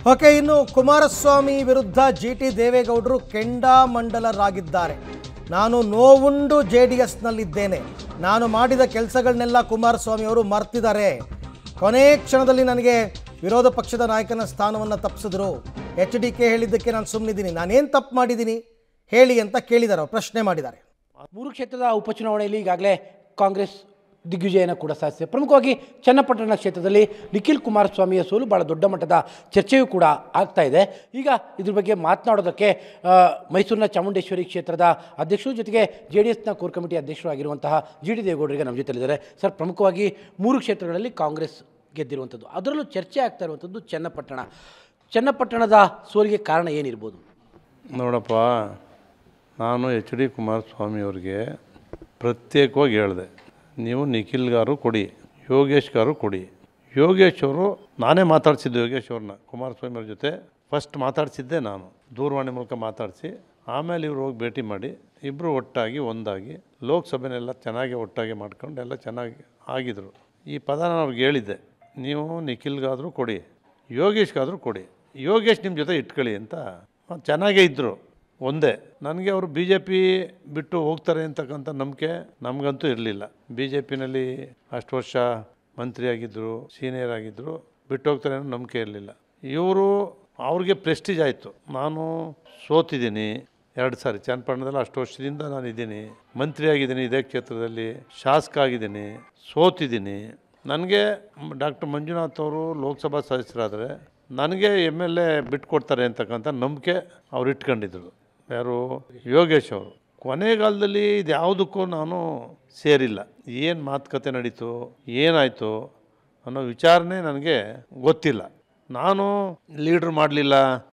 okay ಇನ್ನು ಕುಮಾರಸ್ವಾಮಿ ವಿರುದ್ಧ G T ದೇವೇಗೌಡರು ಕೆಂಡಾಮಂಡಲರಾಗಿದ್ದಾರೆ ನಾನು ನೋವುಂಡು ಜೆ ಡಿ ಎಸ್ನಲ್ಲಿದ್ದೇನೆ ನಾನು ಮಾಡಿದ ಕೆಲಸಗಳನ್ನೆಲ್ಲ ಕುಮಾರಸ್ವಾಮಿ ಅವರು ಮರ್ತಿದ್ದಾರೆ ಕೊನೆ ಕ್ಷಣದಲ್ಲಿ ನನಗೆ ವಿರೋಧ ಪಕ್ಷದ ನಾಯಕನ ಸ್ಥಾನವನ್ನು ತಪ್ಪಿಸಿದ್ರು ಎಚ್ ಡಿ ಕೆ ಹೇಳಿದ್ದಕ್ಕೆ ನಾನು ಸುಮ್ಮನಿದ್ದೀನಿ ನಾನೇನು ತಪ್ಪು ಮಾಡಿದ್ದೀನಿ ಹೇಳಿ ಅಂತ ಕೇಳಿದ್ದಾರೆ ಅವ್ರು, ಪ್ರಶ್ನೆ ಮಾಡಿದ್ದಾರೆ ಮೂರು ಕ್ಷೇತ್ರದ ಉಪಚುನಾವಣೆಯಲ್ಲಿ ಈಗಾಗಲೇ ಕಾಂಗ್ರೆಸ್ ದಿಗ್ವಿಜಯನ ಕೂಡ ಸಾಧಿಸಿದೆ ಪ್ರಮುಖವಾಗಿ ಚನ್ನಪಟ್ಟಣ ಕ್ಷೇತ್ರದಲ್ಲಿ ನಿಖಿಲ್ ಕುಮಾರಸ್ವಾಮಿಯ ಸೋಲು ಭಾಳ ದೊಡ್ಡ ಮಟ್ಟದ ಚರ್ಚೆಯೂ ಕೂಡ ಆಗ್ತಾ ಇದೆ ಈಗ ಇದ್ರ ಬಗ್ಗೆ ಮಾತನಾಡೋದಕ್ಕೆ ಆ, ಮೈಸೂರಿನ ಚಾಮುಂಡೇಶ್ವರಿ ಕ್ಷೇತ್ರದ ಅಧ್ಯಕ್ಷರು ಜೊತೆಗೆ ಜೆ ಡಿ ಎಸ್ನ ಕೋರ್ ಕಮಿಟಿ ಅಧ್ಯಕ್ಷರು ಆಗಿರುವಂತಹ ಜಿ ಡಿ ದೇವೇಗೌಡರಿಗೆ ನಮ್ಮ ಜೊತೆಲಿದ್ದಾರೆ ಸರ್ ಪ್ರಮುಖವಾಗಿ ಮೂರು ಕ್ಷೇತ್ರಗಳಲ್ಲಿ ಕಾಂಗ್ರೆಸ್ ಗೆದ್ದಿರುವಂಥದ್ದು ಅದರಲ್ಲೂ ಚರ್ಚೆ ಆಗ್ತಾ ಇರುವಂಥದ್ದು ಚನ್ನಪಟ್ಟಣ ಚನ್ನಪಟ್ಟಣದ ಸೋಲಿಗೆ ಕಾರಣ ಏನಿರ್ಬೋದು ನೋಡಪ್ಪ ನಾನು ಎಚ್ ಡಿ ಕುಮಾರಸ್ವಾಮಿ ಅವ್ರಿಗೆ ಪ್ರತ್ಯೇಕವಾಗಿ ಹೇಳಿದೆ ನೀವು ನಿಖಿಲ್ಗಾರು ಕೊಡಿ ಯೋಗೇಶ್ ಗಾರು ಕೊಡಿ ಯೋಗೇಶ್ ಅವರು ನಾನೇ ಮಾತಾಡ್ಸಿದ್ದೆ ಯೋಗೇಶ್ ಅವ್ರನ್ನ ಕುಮಾರಸ್ವಾಮಿ ಅವ್ರ ಜೊತೆ ಫಸ್ಟ್ ಮಾತಾಡ್ಸಿದ್ದೆ ನಾನು ದೂರವಾಣಿ ಮೂಲಕ ಮಾತಾಡಿಸಿ ಆಮೇಲೆ ಇವ್ರು ಹೋಗಿ ಭೇಟಿ ಮಾಡಿ ಇಬ್ಬರು ಒಟ್ಟಾಗಿ ಒಂದಾಗಿ ಲೋಕಸಭೆನೆಲ್ಲ ಚೆನ್ನಾಗಿ ಒಟ್ಟಾಗಿ ಮಾಡ್ಕೊಂಡು ಎಲ್ಲ ಚೆನ್ನಾಗಿ ಆಗಿದ್ರು ಈ ಪದ ನಾನು ಅವ್ರಿಗೆ ಹೇಳಿದ್ದೆ ನೀವು ನಿಖಿಲ್ಗಾದರೂ ಕೊಡಿ ಯೋಗೇಶ್ಗಾದರೂ ಕೊಡಿ ಯೋಗೇಶ್ ನಿಮ್ಮ ಜೊತೆ ಇಟ್ಕೊಳ್ಳಿ ಅಂತ ಅವ್ರು ಚೆನ್ನಾಗೇ ಇದ್ದರು ಒಂದೇ ನನಗೆ ಅವರು ಬಿ ಜೆ ಪಿ ಬಿಟ್ಟು ಹೋಗ್ತಾರೆ ಅಂತಕ್ಕಂಥ ನಂಬಿಕೆ ನಮಗಂತೂ ಇರಲಿಲ್ಲ ಬಿ ಜೆ ಪಿನಲ್ಲಿ ಅಷ್ಟು ವರ್ಷ ಮಂತ್ರಿಯಾಗಿದ್ದರು ಸೀನಿಯರ್ ಆಗಿದ್ದರು ಬಿಟ್ಟು ಹೋಗ್ತಾರೆ ಅನ್ನೋ ನಂಬಿಕೆ ಇರಲಿಲ್ಲ ಇವರು ಅವ್ರಿಗೆ ಪ್ರೆಸ್ಟೀಜ್ ಆಯಿತು ನಾನು ಸೋತಿದ್ದೀನಿ ಎರಡು ಸಾರಿ ಚನ್ನಪಟ್ಟಣದಲ್ಲಿ ಅಷ್ಟು ವರ್ಷದಿಂದ ನಾನು ಇದ್ದೀನಿ ಮಂತ್ರಿ ಆಗಿದ್ದೀನಿ ಇದೇ ಕ್ಷೇತ್ರದಲ್ಲಿ ಶಾಸಕ ಆಗಿದ್ದೀನಿ ಸೋತಿದ್ದೀನಿ ನನಗೆ ಡಾಕ್ಟರ್ ಮಂಜುನಾಥ್ ಅವರು ಲೋಕಸಭಾ ಸದಸ್ಯರಾದರೆ ನನಗೆ ಎಮ್ ಎಲ್ ಎ ಬಿಟ್ಕೊಡ್ತಾರೆ ಅಂತಕ್ಕಂಥ ನಂಬಿಕೆ ಅವ್ರು ಇಟ್ಕೊಂಡಿದ್ರು ಯಾರು ಯೋಗೇಶ್ ಅವರು ಕೊನೆಗಾಲದಲ್ಲಿ ಇದು ಯಾವುದಕ್ಕೂ ನಾನು ಸೇರಿಲ್ಲ ಏನು ಮಾತುಕತೆ ನಡೀತು ಏನಾಯಿತು ಅನ್ನೋ ವಿಚಾರನೇ ನನಗೆ ಗೊತ್ತಿಲ್ಲ ನಾನು ಲೀಡ್ರ್ ಮಾಡಲಿಲ್ಲ